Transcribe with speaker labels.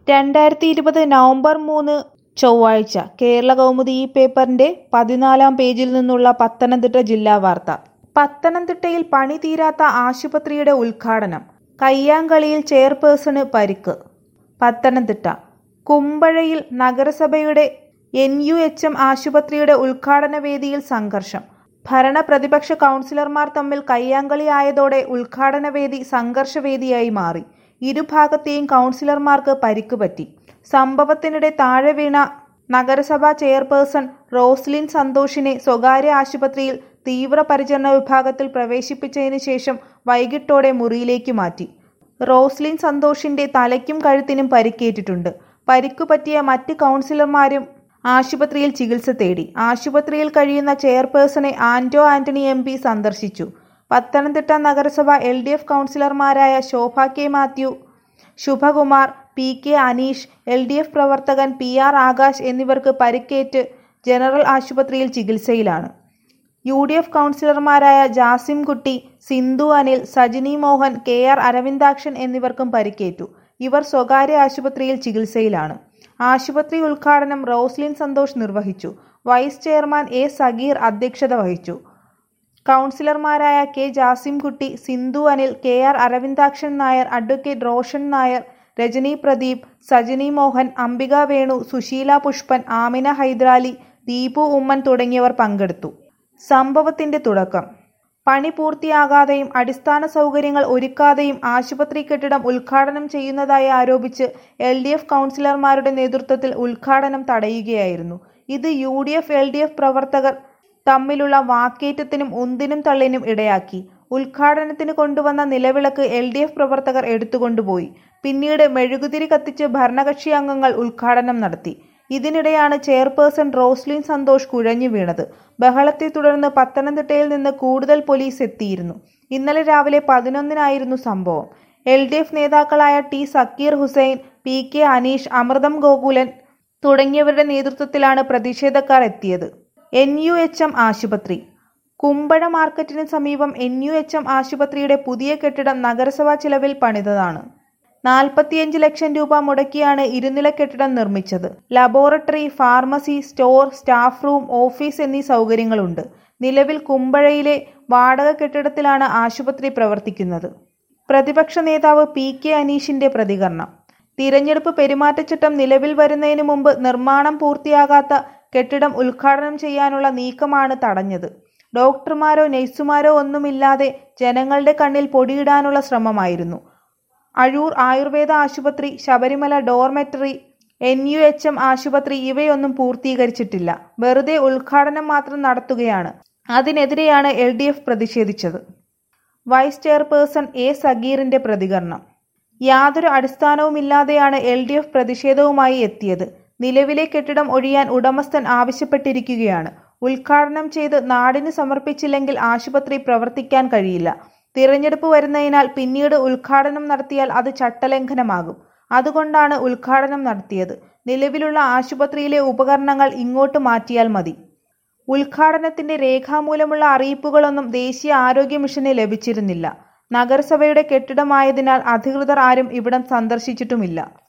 Speaker 1: രണ്ടായിരത്തി ഇരുപത് നവംബർ മൂന്ന് ചൊവ്വാഴ്ച കേരളകൗമുദി ഈ പേപ്പറിന്റെ പതിനാലാം പേജിൽ നിന്നുള്ള പത്തനംതിട്ട ജില്ലാ വാർത്ത പത്തനംതിട്ടയിൽ പണി തീരാത്ത ആശുപത്രിയുടെ ഉദ്ഘാടനം കയ്യാങ്കളിയിൽ ചെയർപേഴ്സണ് പരിക്ക് പത്തനംതിട്ട കുമ്പഴയിൽ നഗരസഭയുടെ എൻ യു എച്ച് എം ആശുപത്രിയുടെ ഉദ്ഘാടന വേദിയിൽ സംഘർഷം ഭരണ പ്രതിപക്ഷ കൗൺസിലർമാർ തമ്മിൽ കയ്യാങ്കളിയായതോടെ ഉദ്ഘാടന വേദി സംഘർഷവേദിയായി മാറി ഇരുഭാഗത്തെയും കൗൺസിലർമാർക്ക് പരിക്ക് പറ്റി സംഭവത്തിനിടെ താഴെ വീണ നഗരസഭാ ചെയർപേഴ്സൺ റോസ്ലിൻ സന്തോഷിനെ സ്വകാര്യ ആശുപത്രിയിൽ തീവ്രപരിചരണ വിഭാഗത്തിൽ പ്രവേശിപ്പിച്ചതിന് ശേഷം വൈകിട്ടോടെ മുറിയിലേക്ക് മാറ്റി റോസ്ലിൻ സന്തോഷിന്റെ തലയ്ക്കും കഴുത്തിനും പരിക്കേറ്റിട്ടുണ്ട് പരിക്കു പറ്റിയ മറ്റ് കൗൺസിലർമാരും ആശുപത്രിയിൽ ചികിത്സ തേടി ആശുപത്രിയിൽ കഴിയുന്ന ചെയർപേഴ്സണെ ആന്റോ ആന്റണി എം പി സന്ദർശിച്ചു പത്തനംതിട്ട നഗരസഭ എൽ ഡി എഫ് കൗൺസിലർമാരായ Shobha K Mathew Shubhakumar P K Aneesh L D F പ്രവർത്തകൻ പി ആർ ആകാശ് എന്നിവർക്ക് പരിക്കേറ്റ് ജനറൽ ആശുപത്രിയിൽ ചികിത്സയിലാണ് യു ഡി എഫ് കൗൺസിലർമാരായ ജാസിം കുട്ടി സിന്ധു അനിൽ സജിനി മോഹൻ കെ ആർ അരവിന്ദാക്ഷൻ എന്നിവർക്കും പരിക്കേറ്റു ഇവർ സ്വകാര്യ ആശുപത്രിയിൽ ചികിത്സയിലാണ് ആശുപത്രി ഉദ്ഘാടനം റോസ്ലിൻ സന്തോഷ് നിർവഹിച്ചു വൈസ് ചെയർമാൻ എ സഗീർ അധ്യക്ഷത വഹിച്ചു കൗൺസിലർമാരായ K Jasimkutty Sindhu Anil K R Aravindakshan Nair advocate Roshan Nair Rajani Pradeep Sajini Mohan Ambika Venu Susheela Pushpan Amina Hydarali Deepu Oommen തുടങ്ങിയവർ പങ്കെടുത്തു സംഭവത്തിന്റെ തുടക്കം പണി പൂർത്തിയാകാതെയും അടിസ്ഥാന സൗകര്യങ്ങൾ ഒരുക്കാതെയും ആശുപത്രി കെട്ടിടം ഉദ്ഘാടനം ചെയ്യുന്നതായി ആരോപിച്ച് എൽ ഡി എഫ് കൗൺസിലർമാരുടെ നേതൃത്വത്തിൽ ഉദ്ഘാടനം തടയുകയായിരുന്നു ഇത് U D F L D F പ്രവർത്തകർ തമ്മിലുള്ള വാക്കേറ്റത്തിനും ഉന്തിനും തള്ളിനും ഇടയാക്കി ഉദ്ഘാടനത്തിന് കൊണ്ടുവന്ന നിലവിളക്ക് എൽ ഡി എഫ് പ്രവർത്തകർ എടുത്തുകൊണ്ടുപോയി പിന്നീട് മെഴുകുതിരി കത്തിച്ച് ഭരണകക്ഷി അംഗങ്ങൾ ഉദ്ഘാടനം നടത്തി ഇതിനിടെയാണ് ചെയർപേഴ്സൺ റോസ്ലിൻ സന്തോഷ് കുഴഞ്ഞു വീണത് ബഹളത്തെ തുടർന്ന് പത്തനംതിട്ടയിൽ നിന്ന് കൂടുതൽ പോലീസ് എത്തിയിരുന്നു ഇന്നലെ രാവിലെ പതിനൊന്നിനായിരുന്നു സംഭവം എൽ ഡി എഫ് നേതാക്കളായ T Sakeer Hussain P K Aneesh Amritham Gokulan തുടങ്ങിയവരുടെ നേതൃത്വത്തിലാണ് പ്രതിഷേധക്കാർ എത്തിയത് എൻ യു എച്ച് എം ആശുപത്രി കുമ്പഴ മാർക്കറ്റിന് സമീപം എൻ യു എച്ച് എം ആശുപത്രിയുടെ പുതിയ കെട്ടിടം നഗരസഭാ ചിലവിൽ പണിതതാണ് നാൽപ്പത്തിയഞ്ച് ലക്ഷം രൂപ മുടക്കിയാണ് ഇരുനില കെട്ടിടം നിർമ്മിച്ചത് laboratory pharmacy store staff room office എന്നീ സൗകര്യങ്ങളുണ്ട് നിലവിൽ കുമ്പഴയിലെ വാടക കെട്ടിടത്തിലാണ് ആശുപത്രി പ്രവർത്തിക്കുന്നത് പ്രതിപക്ഷ നേതാവ് പി കെ അനീഷിന്റെ പ്രതികരണം തിരഞ്ഞെടുപ്പ് പെരുമാറ്റച്ചട്ടം നിലവിൽ വരുന്നതിന് മുമ്പ് നിർമ്മാണം പൂർത്തിയാകാത്ത കെട്ടിടം ഉദ്ഘാടനം ചെയ്യാനുള്ള നീക്കമാണ് തടഞ്ഞത് ഡോക്ടർമാരോ നഴ്സുമാരോ ഒന്നുമില്ലാതെ ജനങ്ങളുടെ കണ്ണിൽ പൊടിയിടാനുള്ള ശ്രമമായിരുന്നു അഴൂർ ആയുർവേദ ആശുപത്രി Sabarimala dormitory N U H M ആശുപത്രി ഇവയൊന്നും പൂർത്തീകരിച്ചിട്ടില്ല വെറുതെ ഉദ്ഘാടനം മാത്രം നടത്തുകയാണ് അതിനെതിരെയാണ് എൽ ഡി എഫ് പ്രതിഷേധിച്ചത് വൈസ് ചെയർപേഴ്സൺ എ സഗീറിന്റെ പ്രതികരണം യാതൊരു അടിസ്ഥാനവുമില്ലാതെയാണ് എൽ ഡി എഫ് പ്രതിഷേധവുമായി എത്തിയത് നിലവിലെ കെട്ടിടം ഒഴിയാൻ ഉടമസ്ഥൻ ആവശ്യപ്പെട്ടിരിക്കുകയാണ് ഉദ്ഘാടനം ചെയ്ത് നാടിന് സമർപ്പിച്ചില്ലെങ്കിൽ ആശുപത്രി പ്രവർത്തിക്കാൻ കഴിയില്ല തിരഞ്ഞെടുപ്പ് വരുന്നതിനാൽ പിന്നീട് ഉദ്ഘാടനം നടത്തിയാൽ അത് ചട്ടലംഘനമാകും അതുകൊണ്ടാണ് ഉദ്ഘാടനം നടത്തിയത് നിലവിലുള്ള ആശുപത്രിയിലെ ഉപകരണങ്ങൾ ഇങ്ങോട്ട് മാറ്റിയാൽ മതി ഉദ്ഘാടനത്തിന്റെ രേഖാമൂലമുള്ള അറിയിപ്പുകളൊന്നും ദേശീയ ആരോഗ്യ മിഷന് ലഭിച്ചിരുന്നില്ല നഗരസഭയുടെ കെട്ടിടമായതിനാൽ അധികൃതർ ആരും ഇവിടം സന്ദർശിച്ചിട്ടുമില്ല